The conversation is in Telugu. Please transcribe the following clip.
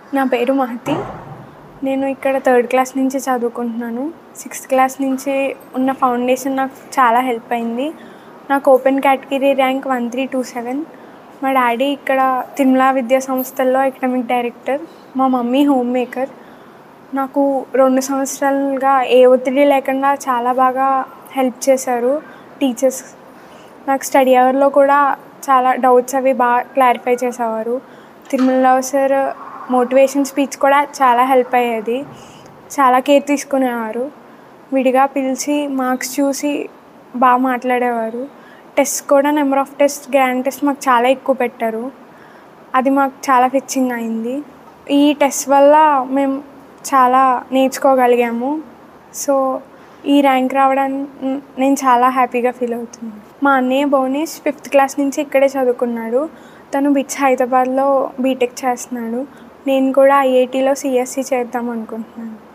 నా పేరు మహతి నేను ఇక్కడ థర్డ్ క్లాస్ నుంచి చదువుకుంటున్నాను సిక్స్త్ క్లాస్ నుంచి ఉన్న ఫౌండేషన్ నాకు చాలా హెల్ప్ అయింది నాకు open category rank one three two seven మా డాడీ ఇక్కడ తిరుమల విద్యా సంస్థల్లో ఎకడమిక్ డైరెక్టర్ మా మమ్మీ హోమ్ మేకర్ నాకు రెండు సంవత్సరాలుగా ఏ ఒత్తిడి లేకుండా చాలా బాగా హెల్ప్ చేశారు టీచర్స్ నాకు స్టడీ అవర్లో కూడా చాలా డౌట్స్ అవి బాగా క్లారిఫై చేసేవారు తిరుమలరావు సార్ మోటివేషన్ స్పీచ్ కూడా చాలా హెల్ప్ అయ్యేది చాలా కేర్ తీసుకునేవారు విడిగా పిలిచి మార్క్స్ చూసి బాగా మాట్లాడేవారు టెస్ట్ కూడా number of test grand test మాకు చాలా ఎక్కువ పెట్టారు అది మాకు చాలా ఫిచ్చింగ్ అయింది ఈ టెస్ట్ వల్ల మేము చాలా నేర్చుకోగలిగాము సో ఈ ర్యాంక్ రావడానికి నేను చాలా హ్యాపీగా ఫీల్ అవుతున్నాను మా అన్నయ్య భువనేష్ ఫిఫ్త్ క్లాస్ నుంచి ఇక్కడే చదువుకున్నాడు తను బిట్స్ హైదరాబాద్లో బీటెక్ చేస్తున్నాడు నేను కూడా ఐఐటీలో సిఎస్సి చేద్దాం అనుకుంటున్నాను